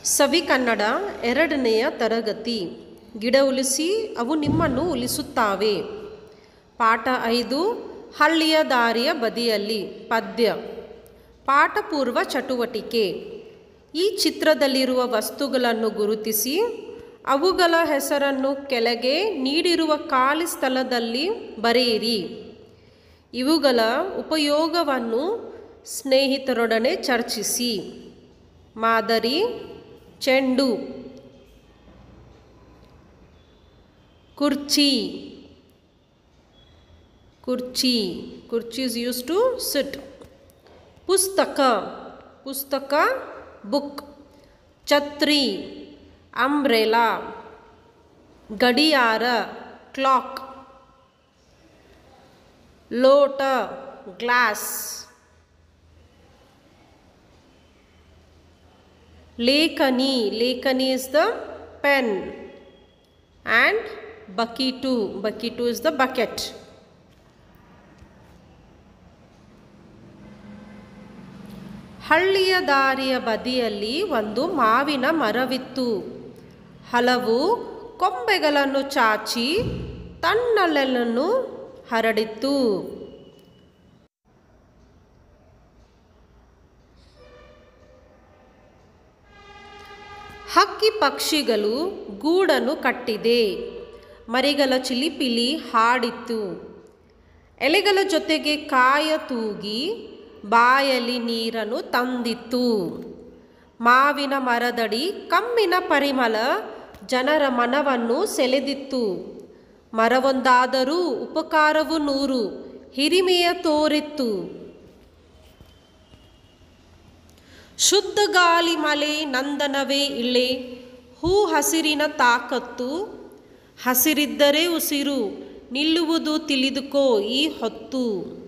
ಸವಿ ಕನ್ನಡ ಎರಡನೆಯ ತರಗತಿ ಗಿಡ ಉಲಿಸಿ ಅವು ನಿಮ್ಮನ್ನು ಉಲಿಸುತ್ತಾವೆ ಪಾಠ ಐದು ಹಳ್ಳಿಯ ದಾರಿಯ ಬದಿಯಲ್ಲಿ ಪದ್ಯ ಪಾಠಪೂರ್ವ ಚಟುವಟಿಕೆ ಈ ಚಿತ್ರದಲ್ಲಿರುವ ವಸ್ತುಗಳನ್ನು ಗುರುತಿಸಿ ಅವುಗಳ ಹೆಸರನ್ನು ಕೆಳಗೆ ನೀಡಿರುವ ಖಾಲಿ ಸ್ಥಳದಲ್ಲಿ ಬರೆಯಿರಿ ಇವುಗಳ ಉಪಯೋಗವನ್ನು ಸ್ನೇಹಿತರೊಡನೆ ಚರ್ಚಿಸಿ ಮಾದರಿ ಚೆಂಡು ಕುರ್ಚಿ ಕುರ್ಚಿ ಕುರ್ಚಿ ಇಸ್ ಯೂಸ್ ಟು ಸಿಟ್ ಪುಸ್ತಕ ಪುಸ್ತಕ ಬುಕ್ ಛತ್ರಿ ಅಂಬ್ರೆಲಾ ಗಡಿಯಾರ ಕ್ಲಾಕ್ ಲೋಟ ಗ್ಲಾಸ್ ಲೇಖನಿ ಲೇಖನಿ is the pen and bucket bucket is the bucket ಹಳ್ಳಿಯ ದಾರಿಯ ಬದಿಯಲ್ಲಿ ಒಂದು ಮಾವಿನ ಮರವಿತ್ತು ಹಲವು ಕೊಂಬೆಗಳನ್ನು ಚಾಚಿ ತನ್ನಲೆಲ್ಲನ್ನು ಹರಡಿತ್ತು ಹಕ್ಕಿ ಪಕ್ಷಿಗಳು ಗೂಡನ್ನು ಕಟ್ಟಿದೆ ಮರಿಗಳ ಚಿಲಿಪಿಲಿ ಹಾಡಿತ್ತು ಎಲೆಗಳ ಜೊತೆಗೆ ಕಾಯ ತೂಗಿ ಬಾಯಲ್ಲಿ ನೀರನ್ನು ತಂದಿತ್ತು ಮಾವಿನ ಮರದಡಿ ಕಮ್ಮಿನ ಪರಿಮಳ ಜನರ ಮನವನ್ನು ಸೆಳೆದಿತ್ತು ಮರವೊಂದಾದರೂ ಉಪಕಾರವು ನೂರು ಹಿರಿಮೆಯ ತೋರಿತ್ತು ಶುದ್ಧ ಗಾಳಿ ಮಲೆ ನಂದನವೇ ಇಳೆ ಹೂ ಹಸಿರಿನ ತಾಕತ್ತು ಹಸಿರಿದ್ದರೆ ಉಸಿರು ನಿಲ್ಲುವುದು ತಿಳಿದುಕೋ ಈ ಹೊತ್ತು